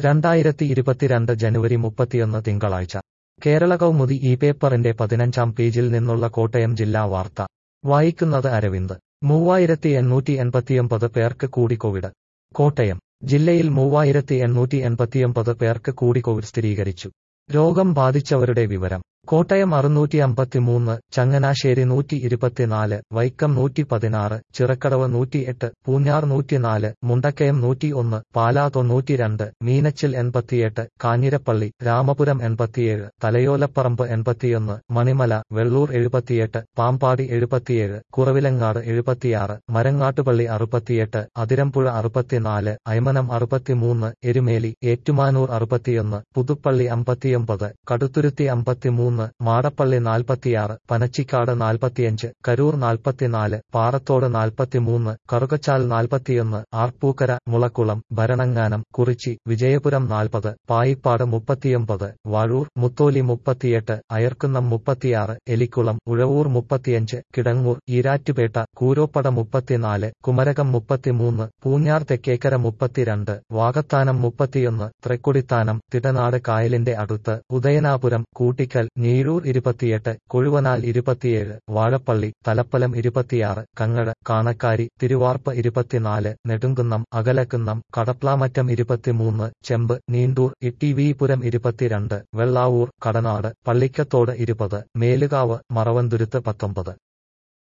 രണ്ടായിരത്തി ഇരുപത്തിരണ്ട് ജനുവരി മുപ്പത്തിയൊന്ന് തിങ്കളാഴ്ച കേരള കൗമുദി ഈ പേപ്പറിന്റെ പതിനഞ്ചാം പേജിൽ നിന്നുള്ള കോട്ടയം ജില്ലാ വാർത്ത വായിക്കുന്നത് അരവിന്ദ് മൂവായിരത്തി എണ്ണൂറ്റി എൺപത്തിയൊമ്പത് പേർക്ക് കൂടി കോവിഡ് കോട്ടയം ജില്ലയിൽ മൂവായിരത്തി എണ്ണൂറ്റി എൺപത്തിയൊമ്പത് പേർക്ക് കൂടി കോവിഡ് സ്ഥിരീകരിച്ചു രോഗം ബാധിച്ചവരുടെ വിവരം കോട്ടയം അറുന്നൂറ്റി അമ്പത്തിമൂന്ന് ചങ്ങനാശ്ശേരി നൂറ്റി ഇരുപത്തിനാല് വൈക്കം നൂറ്റി പതിനാറ് ചിറക്കടവ് നൂറ്റിയെട്ട് പൂഞ്ഞാർ നൂറ്റിനാല് മുണ്ടക്കയം നൂറ്റി ഒന്ന് പാലാ തൊണ്ണൂറ്റിരണ്ട് മീനച്ചിൽ എൺപത്തിയെട്ട് കാഞ്ഞിരപ്പള്ളി രാമപുരം എൺപത്തിയേഴ് തലയോലപ്പറമ്പ് എൺപത്തിയൊന്ന് മണിമല വെള്ളൂർ എഴുപത്തിയെട്ട് പാമ്പാടി എഴുപത്തിയേഴ് കുറവിലങ്ങാട് എഴുപത്തിയാറ് മരങ്ങാട്ടുപള്ളി അറുപത്തിയെട്ട് അതിരമ്പുഴ അറുപത്തിനാല് അയമനം അറുപത്തിമൂന്ന് എരുമേലി ഏറ്റുമാനൂർ അറുപത്തിയൊന്ന് പുതുപ്പള്ളി അമ്പത്തിയൊമ്പത് കടുത്തുരുത്തി അമ്പത്തിമൂന്ന് മാടപ്പള്ളി നാൽപ്പത്തിയാറ് പനച്ചിക്കാട് നാൽപ്പത്തിയഞ്ച് കരൂർ നാൽപ്പത്തിനാല് പാറത്തോട് നാൽപ്പത്തിമൂന്ന് കറുകച്ചാൽ നാൽപ്പത്തിയൊന്ന് ആർപ്പൂക്കര മുളക്കുളം ഭരണങ്ങാനം കുറിച്ചി വിജയപുരം നാൽപ്പത് പായിപ്പാട് മുപ്പത്തിയൊമ്പത് വാഴൂർ മുത്തോലി മുപ്പത്തിയെട്ട് അയർക്കുന്നം മുപ്പത്തിയാറ് എലിക്കുളം ഉഴവൂർ മുപ്പത്തിയഞ്ച് കിടങ്ങൂർ ഈരാറ്റുപേട്ട കൂരോപ്പട മുപ്പത്തിനാല് കുമരകം മുപ്പത്തിമൂന്ന് പൂഞ്ഞാർ തെക്കേക്കര മുപ്പത്തിരണ്ട് വാകത്താനം മുപ്പത്തിയൊന്ന് തൃക്കൊടിത്താനം തിടനാട് കായലിന്റെ അടുത്ത് ഉദയനാപുരം കൂട്ടിക്കൽ ഞീഴൂർ ഇരുപത്തിയെട്ട് കൊഴുവനാൽ ഇരുപത്തിയേഴ് വാഴപ്പള്ളി തലപ്പലം ഇരുപത്തിയാറ് കങ്ങഴ കാണക്കാരി തിരുവാർപ്പ് ഇരുപത്തിനാല് നെടുങ്കുന്നം അകലക്കുന്നം കടപ്ലാമറ്റം ഇരുപത്തിമൂന്ന് ചെമ്പ് നീണ്ടൂർ ഇട്ടിവിപുരം ഇരുപത്തിരണ്ട് വെള്ളാവൂർ കടനാട് പള്ളിക്കത്തോട് ഇരുപത് മേലുകാവ് മറവന്തുരുത്ത് പത്തൊമ്പത്